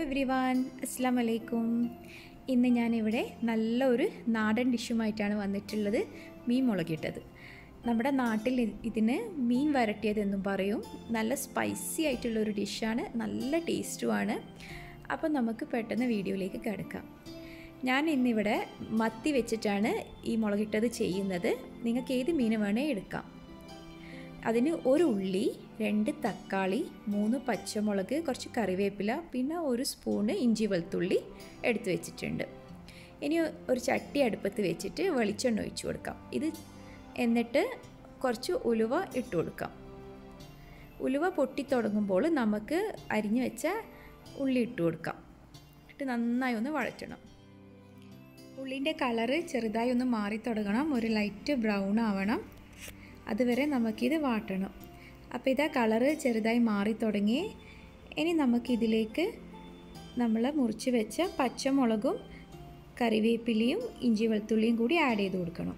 every one അസ്സാം വലൈക്കും ഇന്ന് ഞാനിവിടെ നല്ലൊരു നാടൻ ഡിഷുമായിട്ടാണ് വന്നിട്ടുള്ളത് മീൻ മുളകിട്ടത് നമ്മുടെ നാട്ടിൽ ഇ- ഇതിന് മീൻ വരട്ടിയതെന്നും പറയും നല്ല സ്പൈസി ആയിട്ടുള്ള ഒരു ഡിഷാണ് നല്ല ടേസ്റ്റുമാണ് അപ്പോൾ നമുക്ക് പെട്ടെന്ന് വീഡിയോയിലേക്ക് കിടക്കാം ഞാൻ ഇന്നിവിടെ മത്തി വെച്ചിട്ടാണ് ഈ മുളകിട്ടത് ചെയ്യുന്നത് നിങ്ങൾക്ക് ഏത് മീൻ വേണേൽ എടുക്കാം അതിന് ഒരു ഉള്ളി രണ്ട് തക്കാളി മൂന്ന് പച്ചമുളക് കുറച്ച് കറിവേപ്പില പിന്നെ ഒരു സ്പൂണ് ഇഞ്ചി വെളുത്തുള്ളി എടുത്തു വെച്ചിട്ടുണ്ട് ഇനി ഒരു ചട്ടി അടുപ്പത്ത് വെച്ചിട്ട് വെളിച്ചെണ്ണ ഒഴിച്ചു കൊടുക്കാം ഇത് എന്നിട്ട് കുറച്ച് ഉലുവ ഇട്ട് കൊടുക്കാം ഉലുവ പൊട്ടി തുടങ്ങുമ്പോൾ നമുക്ക് അരിഞ്ഞു വെച്ച ഉള്ളി ഇട്ട് കൊടുക്കാം എന്നിട്ട് നന്നായി ഒന്ന് വഴറ്റണം ഉള്ളിൻ്റെ കളറ് ചെറുതായി ഒന്ന് മാറി തുടങ്ങണം ഒരു ലൈറ്റ് ബ്രൗൺ ആവണം അതുവരെ നമുക്കിത് വാട്ടണം അപ്പോൾ ഇതാ കളറ് ചെറുതായി മാറി തുടങ്ങി ഇനി നമുക്കിതിലേക്ക് നമ്മൾ മുറിച്ച് വെച്ച പച്ചമുളകും കറിവേപ്പിലയും ഇഞ്ചി വെളുത്തുള്ളിയും കൂടി ആഡ് ചെയ്ത് കൊടുക്കണം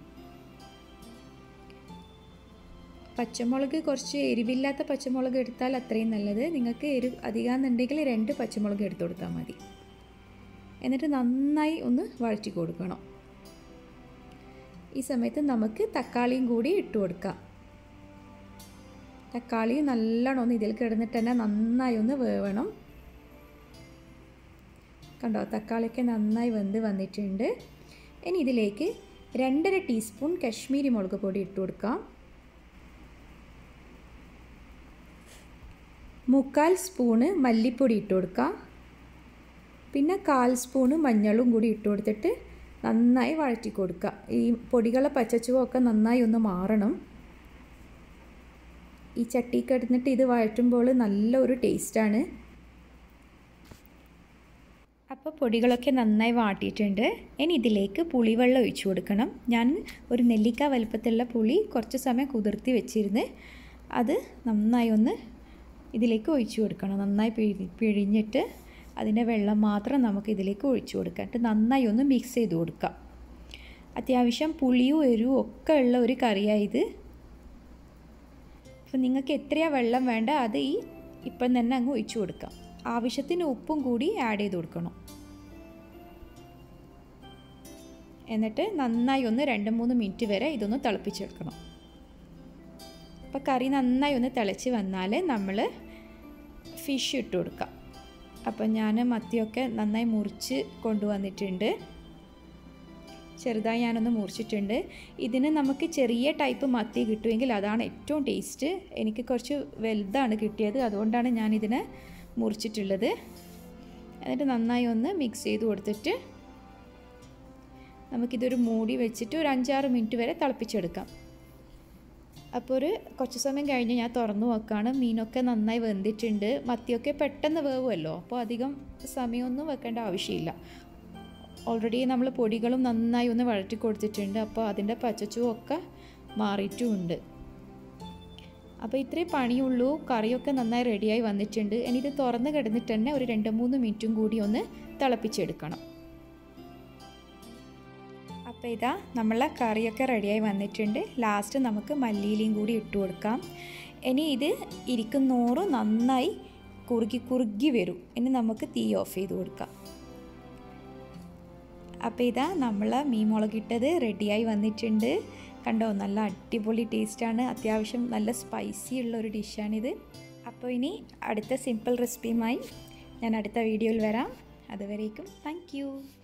പച്ചമുളക് കുറച്ച് എരിവില്ലാത്ത പച്ചമുളക് എടുത്താൽ അത്രയും നല്ലത് നിങ്ങൾക്ക് എരിവ് അധികമെന്നുണ്ടെങ്കിൽ രണ്ട് പച്ചമുളക് എടുത്ത് കൊടുത്താൽ മതി എന്നിട്ട് നന്നായി ഒന്ന് വഴറ്റി കൊടുക്കണം ഈ സമയത്ത് നമുക്ക് തക്കാളിയും കൂടി ഇട്ട് കൊടുക്കാം തക്കാളി നല്ലോണം ഒന്ന് ഇതിൽ കിടന്നിട്ട് തന്നെ നന്നായി ഒന്ന് വേവണം കണ്ടോ തക്കാളിയൊക്കെ നന്നായി വെന്ത് വന്നിട്ടുണ്ട് ഇനി ഇതിലേക്ക് രണ്ടര ടീസ്പൂൺ കശ്മീരി മുളക് പൊടി ഇട്ട് കൊടുക്കാം മുക്കാൽ സ്പൂണ് മല്ലിപ്പൊടി ഇട്ട് കൊടുക്കാം പിന്നെ കാൽ സ്പൂണ് മഞ്ഞളും കൂടി ഇട്ട് കൊടുത്തിട്ട് നന്നായി വഴറ്റി കൊടുക്കുക ഈ പൊടികളെ പച്ചച്ചുവൊക്കെ നന്നായി ഒന്ന് മാറണം ഈ ചട്ടി കിടന്നിട്ട് ഇത് വഴറ്റുമ്പോൾ നല്ലൊരു ടേസ്റ്റാണ് അപ്പോൾ പൊടികളൊക്കെ നന്നായി വാട്ടിയിട്ടുണ്ട് ഇനി ഇതിലേക്ക് പുളിവെള്ളം ഒഴിച്ചു കൊടുക്കണം ഞാൻ ഒരു നെല്ലിക്ക വലുപ്പത്തിലുള്ള പുളി കുറച്ച് സമയം കുതിർത്തി വെച്ചിരുന്ന് അത് നന്നായി ഒന്ന് ഇതിലേക്ക് ഒഴിച്ചു കൊടുക്കണം നന്നായി പിഴി പിഴിഞ്ഞിട്ട് അതിൻ്റെ വെള്ളം മാത്രം നമുക്ക് ഇതിലേക്ക് ഒഴിച്ചു കൊടുക്കാം എന്നിട്ട് നന്നായി ഒന്ന് മിക്സ് ചെയ്ത് കൊടുക്കാം അത്യാവശ്യം പുളിയും എരിവും ഒക്കെ ഉള്ള ഒരു കറിയായത് അപ്പോൾ നിങ്ങൾക്ക് എത്രയാണ് വെള്ളം വേണ്ട അത് ഈ ഇപ്പം തന്നെ അങ്ങ് ഒഴിച്ചു കൊടുക്കാം ആവശ്യത്തിന് ഉപ്പും കൂടി ആഡ് ചെയ്ത് കൊടുക്കണം എന്നിട്ട് നന്നായി ഒന്ന് രണ്ട് മൂന്ന് മിനിറ്റ് വരെ ഇതൊന്ന് തിളപ്പിച്ചെടുക്കണം അപ്പോൾ കറി നന്നായി ഒന്ന് തിളച്ച് വന്നാൽ നമ്മൾ ഫിഷ് ഇട്ട് കൊടുക്കാം അപ്പം ഞാൻ മത്തിയൊക്കെ നന്നായി മുറിച്ച് കൊണ്ടുവന്നിട്ടുണ്ട് ചെറുതായി ഞാനൊന്ന് മുറിച്ചിട്ടുണ്ട് ഇതിന് നമുക്ക് ചെറിയ ടൈപ്പ് മത്തി കിട്ടുമെങ്കിൽ അതാണ് ഏറ്റവും ടേസ്റ്റ് എനിക്ക് കുറച്ച് വലുതാണ് കിട്ടിയത് അതുകൊണ്ടാണ് ഞാനിതിനെ മുറിച്ചിട്ടുള്ളത് എന്നിട്ട് നന്നായി ഒന്ന് മിക്സ് ചെയ്ത് കൊടുത്തിട്ട് നമുക്കിതൊരു മൂടി വെച്ചിട്ട് ഒരു അഞ്ചാറ് മിനിറ്റ് വരെ തിളപ്പിച്ചെടുക്കാം അപ്പോൾ ഒരു കുറച്ച് സമയം കഴിഞ്ഞ് ഞാൻ തുറന്നു നോക്കുകയാണ് മീനൊക്കെ നന്നായി വെന്തിട്ടുണ്ട് മത്തിയൊക്കെ പെട്ടെന്ന് വേവുമല്ലോ അപ്പോൾ അധികം സമയമൊന്നും വെക്കേണ്ട ആവശ്യമില്ല ഓൾറെഡി നമ്മൾ പൊടികളും നന്നായി ഒന്ന് വഴറ്റി കൊടുത്തിട്ടുണ്ട് അപ്പോൾ അതിൻ്റെ പച്ചച്ചുവൊക്കെ മാറിയിട്ടുമുണ്ട് അപ്പോൾ ഇത്രയും പണിയുള്ളൂ കറിയൊക്കെ നന്നായി റെഡിയായി വന്നിട്ടുണ്ട് ഇനി ഇത് തുറന്ന് കിടന്നിട്ട് തന്നെ ഒരു രണ്ട് മൂന്ന് മിനിറ്റും കൂടി ഒന്ന് തിളപ്പിച്ചെടുക്കണം അപ്പോൾ ഇതാ നമ്മളെ കറിയൊക്കെ റെഡിയായി വന്നിട്ടുണ്ട് ലാസ്റ്റ് നമുക്ക് മല്ലിയിലയും കൂടി ഇട്ട് കൊടുക്കാം ഇനി ഇത് ഇരിക്കുന്നോറും നന്നായി കുറുകി കുറുകി വരും ഇനി നമുക്ക് തീ ഓഫ് ചെയ്ത് കൊടുക്കാം അപ്പോൾ ഇതാ നമ്മൾ മീൻ മുളകിട്ടത് റെഡിയായി വന്നിട്ടുണ്ട് കണ്ടോ നല്ല അടിപൊളി ടേസ്റ്റാണ് അത്യാവശ്യം നല്ല സ്പൈസി ഉള്ള ഒരു ഡിഷാണിത് അപ്പോൾ ഇനി അടുത്ത സിമ്പിൾ റെസിപ്പിയുമായി ഞാൻ അടുത്ത വീഡിയോയിൽ വരാം അതുവരേക്കും താങ്ക്